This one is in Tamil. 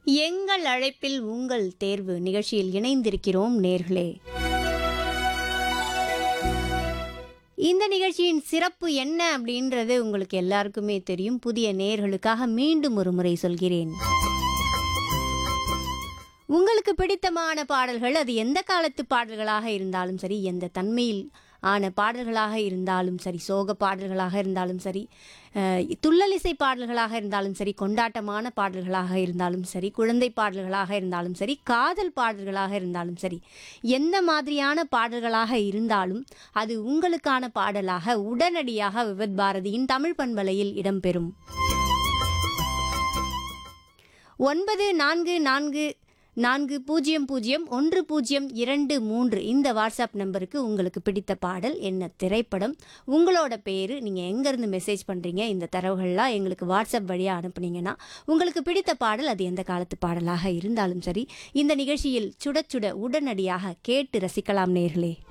எங்கள் அழைப்பில் உங்கள் தேர்வு நிகழ்ச்சியில் இணைந்திருக்கிறோம் நேர்களே இந்த நிகழ்ச்சியின் சிறப்பு என்ன அப்படின்றது உங்களுக்கு எல்லாருக்குமே தெரியும் புதிய நேர்களுக்காக மீண்டும் ஒரு முறை சொல்கிறேன் உங்களுக்கு பிடித்தமான பாடல்கள் அது எந்த காலத்து பாடல்களாக இருந்தாலும் சரி எந்த தன்மையில் ஆன பாடல்களாக இருந்தாலும் சரி சோக பாடல்களாக இருந்தாலும் சரி அஹ், துள்ளலிசை பாடல்களாக இருந்தாலும் சரி கொண்டாட்டமான பாடல்களாக இருந்தாலும் சரி குழந்தை பாடல்களாக இருந்தாலும் சரி காதல் பாடல்களாக இருந்தாலும் சரி எந்த மாதிரியான பாடல்களாக இருந்தாலும் அது உங்களுக்கான பாடலாக உடனடியாக விவத் பாரதியின் தமிழ் பண்பலையில் இடம்பெறும் ஒன்பது நான்கு நான்கு நான்கு பூஜ்ஜியம் பூஜ்ஜியம் ஒன்று பூஜ்ஜியம் இரண்டு மூன்று இந்த வாட்ஸ்அப் நம்பருக்கு உங்களுக்கு பிடித்த பாடல் என்ன திரைப்படம் உங்களோட பேர் நீங்கள் எங்கேருந்து மெசேஜ் பண்ணுறீங்க இந்த தரவுகள்லாம் எங்களுக்கு வாட்ஸ்அப் வழியாக அனுப்புனீங்கன்னா உங்களுக்கு பிடித்த பாடல் அது எந்த காலத்து பாடலாக இருந்தாலும் சரி இந்த நிகழ்ச்சியில் சுட சுட உடனடியாக கேட்டு ரசிக்கலாம் நேர்களே